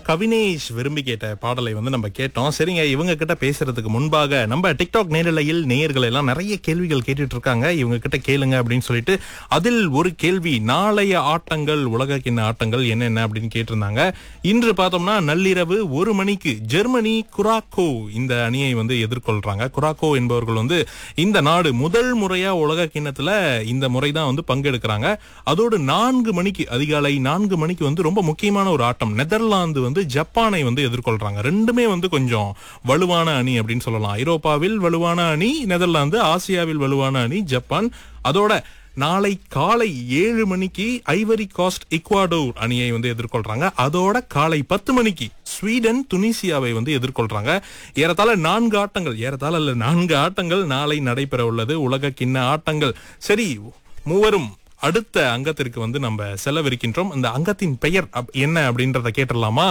கவினேஷ் விரும்பி கேட்ட பாடலை வந்து நம்ம கேட்டோம் சரிங்க இவங்க கிட்ட பேசுறதுக்கு முன்பாக நம்ம டிக்டாக் நேரலையில் நேயர்கள் எல்லாம் நிறைய கேள்விகள் கேட்டுட்டு இருக்காங்க இவங்க கிட்ட கேளுங்க அப்படின்னு சொல்லிட்டு அதில் ஒரு கேள்வி நாளைய ஆட்டங்கள் உலக கிண்ண ஆட்டங்கள் என்னென்ன அப்படின்னு கேட்டிருந்தாங்க இன்று பார்த்தோம்னா நள்ளிரவு ஒரு மணிக்கு ஜெர்மனி குராக்கோ இந்த அணியை வந்து எதிர்கொள்றாங்க குராக்கோ என்பவர்கள் வந்து இந்த நாடு முதல் முறையா உலக கிண்ணத்துல இந்த முறை தான் வந்து பங்கெடுக்கிறாங்க அதோடு நான்கு மணிக்கு அதிகாலை நான்கு மணிக்கு வந்து ரொம்ப முக்கியமான ஒரு ஆட்டம் நெதர்லாந்து வந்து ஜப்பானை வந்து எதிர்கொள்றாங்க ரெண்டுமே வந்து கொஞ்சம் வலுவான அணி அப்படின்னு சொல்லலாம் ஐரோப்பாவில் வலுவான அணி நெதர்லாந்து ஆசியாவில் வலுவான அணி ஜப்பான் அதோட நாளை காலை ஏழு மணிக்கு ஐவரி காஸ்ட் இக்வாடோர் அணியை வந்து எதிர்கொள்றாங்க அதோட காலை பத்து மணிக்கு ஸ்வீடன் துனிசியாவை வந்து எதிர்கொள்றாங்க ஏறத்தாழ நான்கு ஆட்டங்கள் ஏறத்தாழ இல்ல நான்கு ஆட்டங்கள் நாளை நடைபெற உள்ளது உலக கிண்ண ஆட்டங்கள் சரி மூவரும் அடுத்த அங்கத்திற்கு வந்து நம்ம செலவிருக்கின்றோம் இந்த அங்கத்தின் பெயர் அப்- என்ன அப்படின்றத கேட்டுடலாமா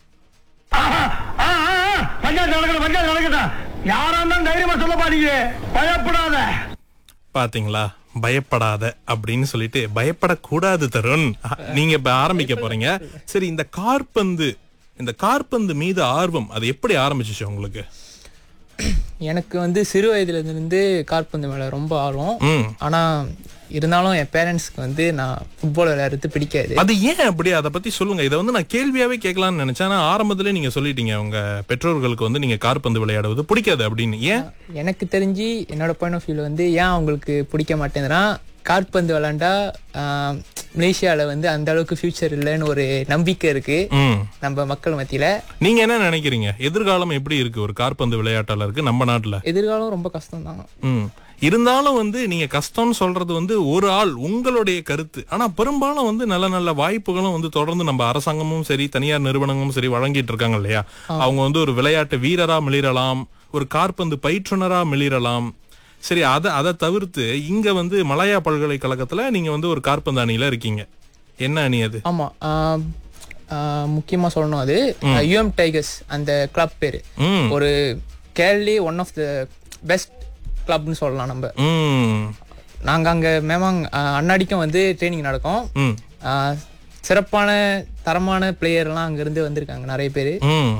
பஞ்சாயத்து நடக்கணும் பஞ்சாயத்து நடக்கட்டும் யாரா இருந்தாலும் தைரியமா சொல்ல பாருங்க பயப்படாத பாத்தீங்களா பயப்படாத அப்படின்னு சொல்லிட்டு பயப்படக்கூடாது தருண் அஹ், நீங்க இப்ப ஆரம்பிக்க போறீங்க சரி இந்த கார்பந்து இந்த கார்பந்து மீது ஆர்வம் அது எப்படி ஆரம்பிச்சுச்சு உங்களுக்கு எனக்கு வந்து சிறு வயதுல இருந்து கால்பந்து மேல ரொம்ப ஆர்வம் ம் ஆனா இருந்தாலும் என் பேரண்ட்ஸ்க்கு வந்து நான் ஃபுட்பால் விளையாடுறது பிடிக்காது அது ஏன் அப்படி அதை பத்தி சொல்லுங்க இதை வந்து நான் கேள்வியாவே கேட்கலாம்னு நினைச்சேன் ஆனா ஆரம்பத்திலே நீங்க சொல்லிட்டீங்க உங்க பெற்றோர்களுக்கு வந்து நீங்க கார்பந்து விளையாடுவது பிடிக்காது அப்படின்னு ஏன் எனக்கு தெரிஞ்சு என்னோட பாயிண்ட் ஆஃப் வியூல வந்து ஏன் அவங்களுக்கு பிடிக்க மாட்டேங்கிறான் கால்பந்து விளாண்டா மலேசியாவில் வந்து அந்த அளவுக்கு ஃபியூச்சர் இல்லைன்னு ஒரு நம்பிக்கை இருக்கு ம் நம்ம மக்கள் மத்தியில நீங்க என்ன நினைக்கிறீங்க எதிர்காலம் எப்படி இருக்கு ஒரு கார்பந்து விளையாட்டாளருக்கு நம்ம நாட்டுல எதிர்காலம் ரொம்ப கஷ்டம் தான் ம் இருந்தாலும் வந்து நீங்க கஷ்டம்னு சொல்றது வந்து ஒரு ஆள் உங்களுடைய கருத்து ஆனா பெரும்பாலும் வந்து நல்ல நல்ல வாய்ப்புகளும் வந்து தொடர்ந்து நம்ம அரசாங்கமும் சரி தனியார் நிறுவனங்களும் சரி வழங்கிட்டு இருக்காங்க இல்லையா அவங்க வந்து ஒரு விளையாட்டு வீரரா மிளிரலாம் ஒரு காற்பந்து பயிற்றுனரா மிளிரலாம் சரி அதை அதை தவிர்த்து இங்க வந்து மலாயா பல்கலைக்கழகத்துல நீங்க வந்து ஒரு காற்பந்து அணியில இருக்கீங்க என்ன அணி அது ஆமா ஆம், ஆ, முக்கியமா சொல்லணும் அது யூஎம் டைகர்ஸ் அந்த கிளப் பேரு ம் ஒரு Kerali one of the best கிளப்னு சொல்லலாம் நம்ம ம் நாங்க அங்க மேமாங் ஆ, அண்ணாடிக்கும் வந்து ட்ரைனிங் நடக்கும் ம் ஆ, சிறப்பான தரமான பிளேயர்லாம் அங்கிருந்து வந்திருக்காங்க நிறைய பேர் ம்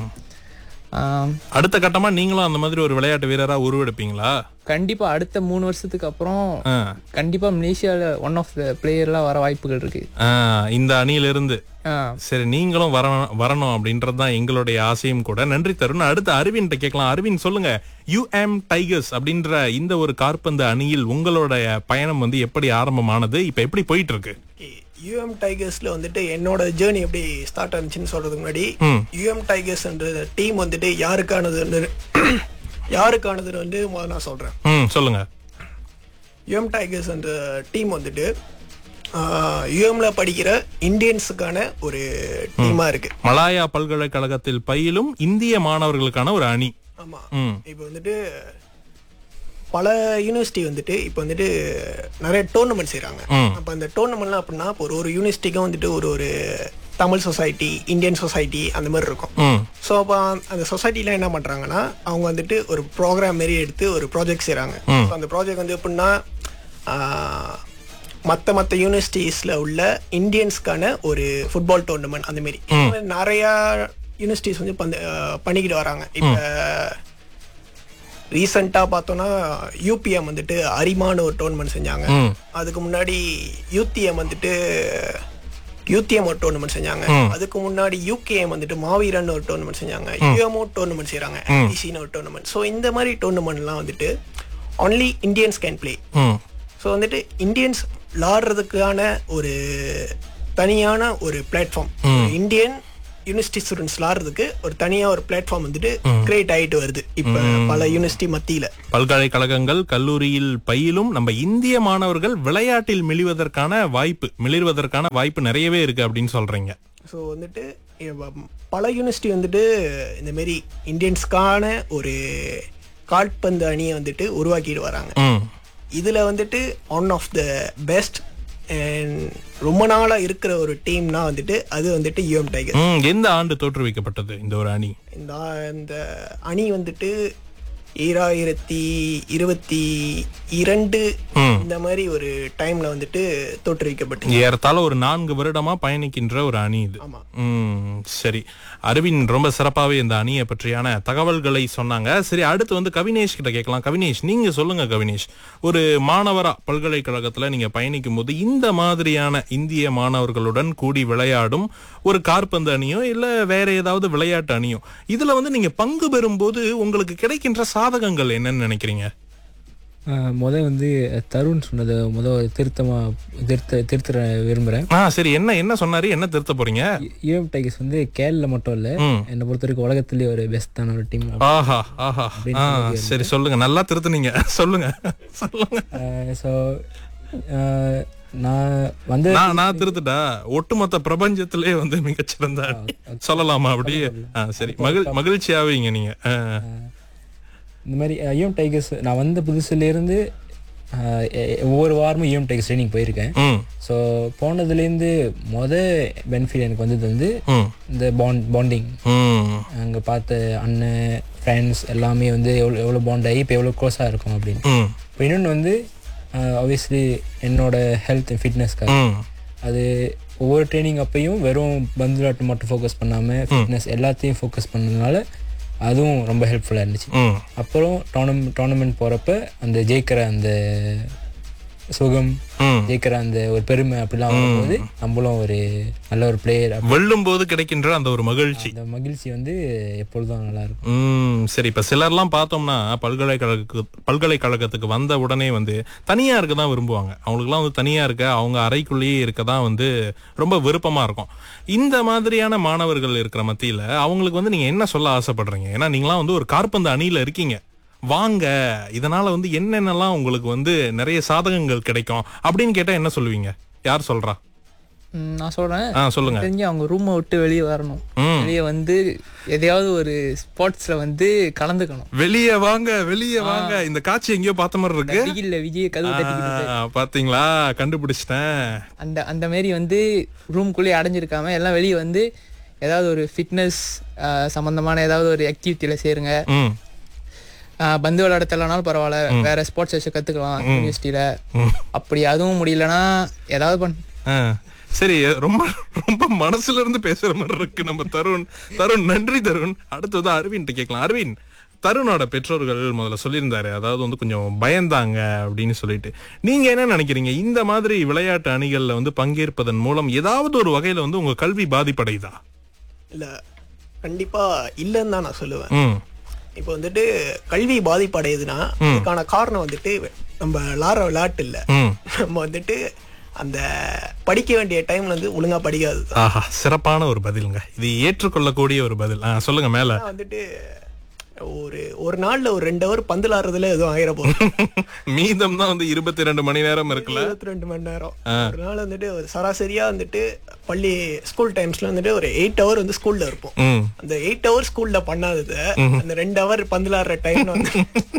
அடுத்த கட்டமா நீங்களும் அந்த மாதிரி ஒரு விளையாட்டு வீரரா உருவெடுப்பீங்களா கண்டிப்பா அடுத்த மூணு வருஷத்துக்கு அப்புறம் ஆ கண்டிப்பா மலேசியால ஒன் ஆஃப் த பிளேயர்லாம் வர வாய்ப்புகள் இருக்கு ஆ, இந்த அணியிலிருந்து ஆ, சரி நீங்களும் வர வரணும் அப்படின்றது தான் எங்களுடைய ஆசையும் கூட நன்றி தருண் அடுத்து அரவிந்த் கேட்கலாம் அரவிந்த் சொல்லுங்க யூஎம் டைகர்ஸ் அப்படின்ற இந்த ஒரு காற்பந்து அணியில் உங்களுடைய பயணம் வந்து எப்படி ஆரம்பமானது இப்ப எப்படி போயிட்டு இருக்கு யூஎம் டைகர்ஸ்ல வந்துட்டு என்னோட ஜேர்னி எப்படி ஸ்டார்ட் ஆனிச்சுன்னு சொல்றதுக்கு முன்னாடி யூஎம் டைகர்ஸ்ன்ற டீம் வந்துட்டு யாருக்கானதுன்னு யாருக்கானதுன்னு வந்து முதல்ல நான் சொல்றேன் ம் சொல்லுங்க யூஎம் டைகர்ஸ் அந்த டீம் வந்துட்டு யூஎம்ல படிக்கிற இந்தியன்ஸுக்கான ஒரு டீமா இருக்கு மலாயா பல்கலைக்கழகத்தில் பயிலும் இந்திய மாணவர்களுக்கான ஒரு அணி ஆமா ம் இப்போ வந்துட்டு பல யூனிவர்சிட்டி வந்துட்டு இப்போ வந்துட்டு நிறைய டோர்னமெண்ட் செய்கிறாங்க ம். அப்போ அந்த டோர்னமெண்ட்லாம் அப்படின்னா இப்போ ஒரு ஒரு யூனிவர்சிட்டிக்கும் வந்துட்டு ஒரு ஒரு தமிழ் சொசைட்டி இந்தியன் சொசைட்டி அந்த மாதிரி இருக்கும் ம் ஸோ அப்போ அந்த சொசைட்டிலாம் என்ன பண்ணுறாங்கன்னா அவங்க வந்துட்டு ஒரு ப்ரோக்ராம் மாரி எடுத்து ஒரு ப்ராஜெக்ட் செய்கிறாங்க ஸோ அந்த ப்ராஜெக்ட் வந்து எப்படின்னா மற்ற மற்ற யூனிவர்சிட்டிஸில் உள்ள இந்தியன்ஸ்க்கான ஒரு ஃபுட்பால் டோர்னமெண்ட் அந்த மாரி இந்த மாதிரி நிறையா யூனிவர்சிட்டிஸ் வந்து பந்து ஆஹ் பண்ணிக்கிட்டு வராங்க இப்போ ரீசெண்டாக பார்த்தோன்னா யூபிஎம் வந்துட்டு அரிமான்னு ஒரு டோர்னமெண்ட் செஞ்சாங்க ம் அதுக்கு முன்னாடி யூத்திஎம் வந்துட்டு யூத்திஎம் ஒரு டோர்னமெண்ட் செஞ்சாங்க அதுக்கு முன்னாடி யூகேஎம் வந்துட்டு மாவீரன் ஒரு டோர்னமெண்ட் செஞ்சாங்க யூஎம்ஓ டோர்னமெண்ட் செய்றாங்க ஐசின்னு ஒரு டோர்னமெண்ட் ஸோ இந்த மாதிரி டோர்னமெண்ட்லாம் வந்துட்டு ஒன்லி இந்தியன்ஸ் கேன் ப்ளே ம் ஸோ வந்துட்டு இந்தியன்ஸ் விளாடுறதுக்கான ஒரு தனியான ஒரு பிளாட்ஃபார்ம் இந்தியன் யூனிவர்சிட்டி ஸ்டூடெண்ட்ஸ் விளாடுறதுக்கு ஒரு தனியா ஒரு பிளாட்ஃபார்ம் வந்துட்டு கிரியேட் ஆயிட்டு வருது இப்போ பல யூனிவர்சிட்டி மத்தியில பல்கலைக்கழகங்கள் கல்லூரியில் பயிலும் நம்ம இந்திய மாணவர்கள் விளையாட்டில் மிளிவதற்கான வாய்ப்பு மிளிர்வதற்கான வாய்ப்பு நிறையவே இருக்கு அப்படின்னு சொல்றீங்க ஸோ வந்துட்டு இவ- பல யூனிவர்சிட்டி வந்துட்டு இந்த மாதிரி இந்தியன்ஸ்க்கான ஒரு கால்பந்து அணியை வந்துட்டு உருவாக்கிட்டு வராங்க ம் இதுல வந்துட்டு one of the best and ரொம்ப நாளா இருக்கிற ஒரு டீம்னா வந்துட்டு அது வந்துட்டு யூஎம் டைகர் ம் எந்த ஆண்டு தோற்றுவிக்கப்பட்டது இந்த ஒரு அணி இந்த இந்த அணி வந்துட்டு ஈராயிரத்தி இருபத்தி இரண்டு இந்த மாதிரி ஒரு டைம்ல வந்துட்டு தோற்றுவிக்கப்பட்டு ஏறத்தாழ ஒரு நான்கு வருடமா பயணிக்கின்ற ஒரு அணி இது ஆமா. ம் சரி அரவின் ரொம்ப சிறப்பாவே இந்த அணியை பற்றியான தகவல்களை சொன்னாங்க சரி அடுத்து வந்து கவினேஷ் கிட்ட கேட்கலாம் கவினேஷ் நீங்க சொல்லுங்க கவினேஷ் ஒரு மாணவரா பல்கலைக்கழகத்துல நீங்க பயணிக்கும் போது இந்த மாதிரியான இந்திய மாணவர்களுடன் கூடி விளையாடும் ஒரு காற்பந்து அணியோ இல்ல வேற ஏதாவது விளையாட்டு அணியோ இதுல வந்து நீங்க பங்கு பெறும்போது உங்களுக்கு கிடைக்கின்ற சாதகங்கள் என்னன்னு நினைக்கிறீங்க முத வந்து தருண் சொன்னதை முத திருத்தமா திருத்த திருத்த விரும்புகிறேன் ஆ சரி என்ன என்ன சொன்னாரு என்ன திருத்த போறீங்க யூஎம் டைகர்ஸ் வந்து கேரள மட்டும் இல்லை ம். என்னை பொறுத்த வரைக்கும் உலகத்திலேயே ஒரு பெஸ்டான ஒரு டீம் ஆஹா ஆஹா ஆ, சரி சொல்லுங்க நல்லா திருத்துனீங்க சொல்லுங்க சொல்லுங்க ஸோ நான் வந்து நான் நான் திருத்துட்டா ஒட்டுமொத்த பிரபஞ்சத்திலே வந்து மிகச்சிறந்த அணி. சொல்லலாமா அப்படி ஆ, சரி மகிழ் மகிழ்ச்சியாவீங்க நீங்க ஆ. இந்த மாதிரி யூஎம் டைகர்ஸ் நான் வந்த புதுசுலேருந்து ஒவ்வொரு வாரமும் யூஎம் டைகர்ஸ் ட்ரைனிங் போயிருக்கேன் ம் ஸோ போனதுலேருந்து மொத பெனிஃபிட் எனக்கு வந்தது வந்து ம் இந்த பாண்ட் பாண்டிங் ம் அங்கே பார்த்த அண்ணன் ஃப்ரெண்ட்ஸ் எல்லாமே வந்து எவ்வளோ எவ்வளோ பாண்ட் ஆகி இப்போ எவ்வளோ க்ளோஸாக இருக்கும் அப்படின்னு ம் இப்போ இன்னொன்று வந்து ஆப்வியஸ்லி என்னோட ஹெல்த் அண்ட் ஃபிட்னஸ்க்காக ம் அது ஒவ்வொரு ட்ரைனிங் அப்பையும் வெறும் பந்துலாட்டம் மட்டும் ஃபோக்கஸ் பண்ணாமல் ஃபிட்னஸ் எல்லாத்தையும் ஃபோக்கஸ் பண்ணதுனால அதுவும் ரொம்ப ஹெல்ப்ஃபுல்லாக இருந்துச்சு ம் அப்புறம் டோர்னம் டோர்னமெண்ட் போகிறப்ப அந்த ஜெயிக்கிற அந்த சுகம் ம் ஜெயிக்கிற அந்த ஒரு பெருமை அப்படிலாம் வரும்போது நம்மளும் ஒரு நல்ல ஒரு பிளேயர் வெல்லும் போது கிடைக்கின்ற அந்த ஒரு மகிழ்ச்சி அந்த மகிழ்ச்சி வந்து எப்பொழுதும் நல்லா இருக்கும் ம் சரி இப்ப சிலர்லாம் பார்த்தோம்னா பல்கலைக்கழகத்துக்கு பல்கலைக்கழகத்துக்கு வந்த உடனே வந்து தனியா இருக்க தான் விரும்புவாங்க அவங்களுக்குலாம் வந்து தனியா இருக்க அவங்க அறைக்குள்ளேயே இருக்க தான் வந்து ரொம்ப விருப்பமா இருக்கும் இந்த மாதிரியான மாணவர்கள் இருக்கிற மத்தியில அவங்களுக்கு வந்து நீங்க என்ன சொல்ல ஆசைப்படுறீங்க ஏன்னா நீங்களாம் வந்து ஒரு காற்பந்து அணியில இருக்கீங்க வாங்க இதனால வந்து என்னென்னலாம் உங்களுக்கு வந்து நிறைய சாதகங்கள் கிடைக்கும் அப்படின்னு கேட்டா என்ன சொல்லுவீங்க யார் சொல்றா ம், நான் சொல்றேன் ஆ சொல்லுங்க தெரிஞ்சு அவங்க ரூமை விட்டு வெளியே வரணும் ம். வெளியே வந்து எதையாவது ஒரு ஸ்போர்ட்ஸ்ல வந்து கலந்துக்கணும் வெளியே வாங்க வெளியே வாங்க இந்த காட்சி எங்கேயோ பார்த்த மாதிரி இருக்கு வெயில்ல விஜய கதவு தட்டிக்கிட்டு இருப்பாரு. ஆ, பாத்தீங்களா கண்டுபிடிச்சிட்டேன் அந்த அந்த மாரி வந்து ரூம்குள்ளேயே அடைஞ்சிருக்காம எல்லாம் வெளியே வந்து ஏதாவது ஒரு ஃபிட்னஸ் சம்பந்தமான ஏதாவது ஒரு ஆக்டிவிட்டியில சேருங்க ம் ஆஹ் பந்து விளையாட தெரியலனாலும் பரவாயில்ல வேற ஸ்போர்ட்ஸ் வச்சு கத்துக்கலாம் யூனிவர்சிட்டியில அப்படி அதுவும் முடியலன்னா ஏதாவது பண் ஆ. சரி ரொம்ப ரொம்ப மனசுல இருந்து பேசுற மாதிரி இருக்கு நம்ம தருண் தருண் நன்றி தருண் அடுத்தது அரவிந்த் கேட்கலாம் அரவிந்த் தருணோட பெற்றோர்கள் முதல்ல சொல்லியிருந்தாரு அதாவது வந்து கொஞ்சம் பயந்தாங்க அப்படின்னு சொல்லிட்டு நீங்க என்ன நினைக்கிறீங்க இந்த மாதிரி விளையாட்டு அணிகள்ல வந்து பங்கேற்பதன் மூலம் ஏதாவது ஒரு வகையில வந்து உங்க கல்வி பாதிப்படையுதா இல்ல கண்டிப்பா இல்லைன்னு தான் நான் சொல்லுவேன் ம் இப்போ வந்துட்டு கல்வி பாதிப்படையுதுன்னா அதுக்கான காரணம் வந்துட்டு நம்ம விளாடுற விளையாட்டு இல்ல ம் நம்ம வந்துட்டு அந்த படிக்க வேண்டிய டைம்ல வந்து ஒழுங்கா படிக்காது ஆஹா சிறப்பான ஒரு பதிலுங்க இது ஏற்றுக்கொள்ளக்கூடிய ஒரு பதில் ஆ, சொல்லுங்க மேல வந்துட்டு ஒரு ஒரு நாள்ல ஒரு ரெண்டு ஹவர் பந்து விளாடுறதுல எதுவும் ஆயிர போகுது மீதம் தான் வந்து இருபத்தி ரெண்டு மணி நேரம் இருக்குல்ல இருபத்தி ரெண்டு மணி நேரம் ஒரு நாள் வந்துட்டு ஒரு சராசரியா வந்துட்டு பள்ளி ஸ்கூல் டைம்ஸ்ல வந்துட்டு ஒரு எயிட் ஹவர் வந்து ஸ்கூல்ல இருப்போம் ம் அந்த எயிட் ஹவர் ஸ்கூல்ல பண்ணாதது அந்த ரெண்டு ஹவர் பந்து விளாடுற டைம்ல வந்து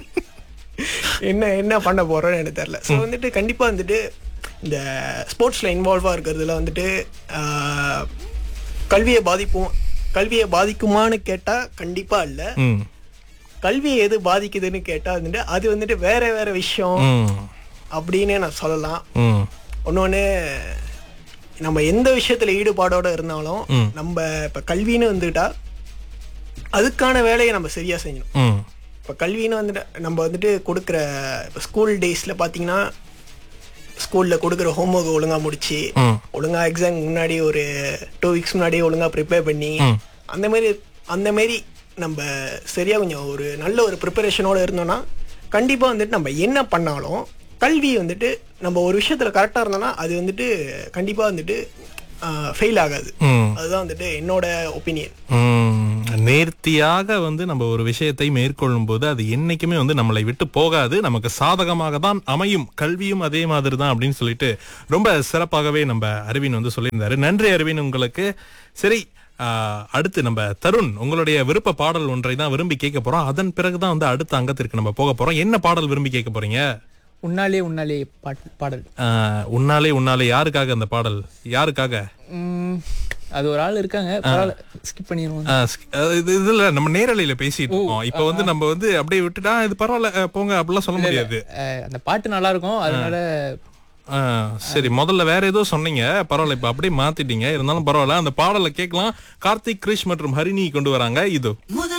என்ன என்ன பண்ண போறோம்னு எனக்கு தெரியல ஸோ வந்துட்டு கண்டிப்பா வந்துட்டு இந்த ஸ்போர்ட்ஸ்ல இன்வால்வா இருக்கிறதுல வந்துட்டு ஆஹ், கல்வியை பாதிப்போம் கல்வியை பாதிக்குமான்னு கேட்டா கண்டிப்பா இல்ல ம் கல்வியை எது பாதிக்குதுன்னு கேட்டா வந்துட்டு அது வந்துட்டு வேற வேற விஷயம் ம் அப்படின்னு நான் சொல்லலாம் ம் இன்னொன்னு நம்ம எந்த விஷயத்துல ஈடுபாடோட இருந்தாலும் நம்ம இப்ப கல்வின்னு வந்துட்டா அதுக்கான வேலையை நம்ம சரியா செய்யணும் ம் இப்ப கல்வின்னு வந்துட்டு நம்ம வந்துட்டு கொடுக்குற இப்போ ஸ்கூல் டேஸ்ல பாத்தீங்கன்னா ஸ்கூல்ல கொடுக்குற ஹோம்ஒர்க் ஒழுங்கா முடிச்சு ம். ஒழுங்கா எக்ஸாம் முன்னாடி ஒரு டூ வீக்ஸ் முன்னாடி ஒழுங்கா ப்ரிப்பேர் பண்ணி அந்த மாதிரி அந்த மாதிரி நம்ம சரியா கொஞ்சம் ஒரு நல்ல ஒரு ப்ரிப்பரேஷனோட இருந்தோம்னா கண்டிப்பா வந்துட்டு நம்ம என்ன பண்ணாலும் கல்வி வந்துட்டு நம்ம ஒரு விஷயத்துல கரெக்டா இருந்தோம்னா அது வந்துட்டு கண்டிப்பா வந்துட்டு ஃபெயில் ஆகாது ம். அதுதான் வந்துட்டு என்னோட ஒப்பீனியன் ம், நேர்த்தியாக வந்து நம்ம ஒரு விஷயத்தை மேற்கொள்ளும் போது அது என்னைக்குமே வந்து நம்மளை விட்டு போகாது நமக்கு சாதகமாக தான் அமையும் கல்வியும் அதே மாதிரி தான் அப்படின்னு சொல்லிட்டு ரொம்ப சிறப்பாகவே நம்ம அரவின் வந்து சொல்லியிருந்தாரு நன்றி அரவின் உங்களுக்கு சரி ஆ, அடுத்து நம்ம தருண் உங்களுடைய விருப்ப பாடல் ஒன்றை தான் விரும்பி கேட்க போறோம் அதன் பிறகுதான் வந்து அடுத்த அங்கத்திற்கு நம்ம போக போறோம் என்ன பாடல் விரும்பி கேட்க போறீங்க உன்னாலே உன்னாலே பாட் பாடல் ஆ, உன்னாலே உன்னாலே யாருக்காக அந்த பாடல் யாருக்காக உம், அது ஒரு ஆள் இருக்காங்க பரவாயில்ல ஸ்கிப் பண்ணிடுவோம் ஆ, ஸ்- அஹ் இது இதுல நம்ம நேரலையில பேசிட்டு இருக்கோம் இப்ப வந்து நம்ம வந்து அப்படியே விட்டுட்டா இது பரவாயில்ல அஹ் போங்க அப்படிலாம் சொல்ல முடியாது அஹ் அந்த பாட்டு நல்லா இருக்கும் அதனால ஆ, சரி முதல்ல வேற ஏதோ சொன்னீங்க பரவாயில்ல இப்ப அப்படியே மாத்திட்டீங்க இருந்தாலும் பரவாயில்ல அந்த பாடலை கேட்கலாம் கார்த்திக் கிரிஷ் மற்றும் ஹரிணி கொண்டு வராங்க இது முதல்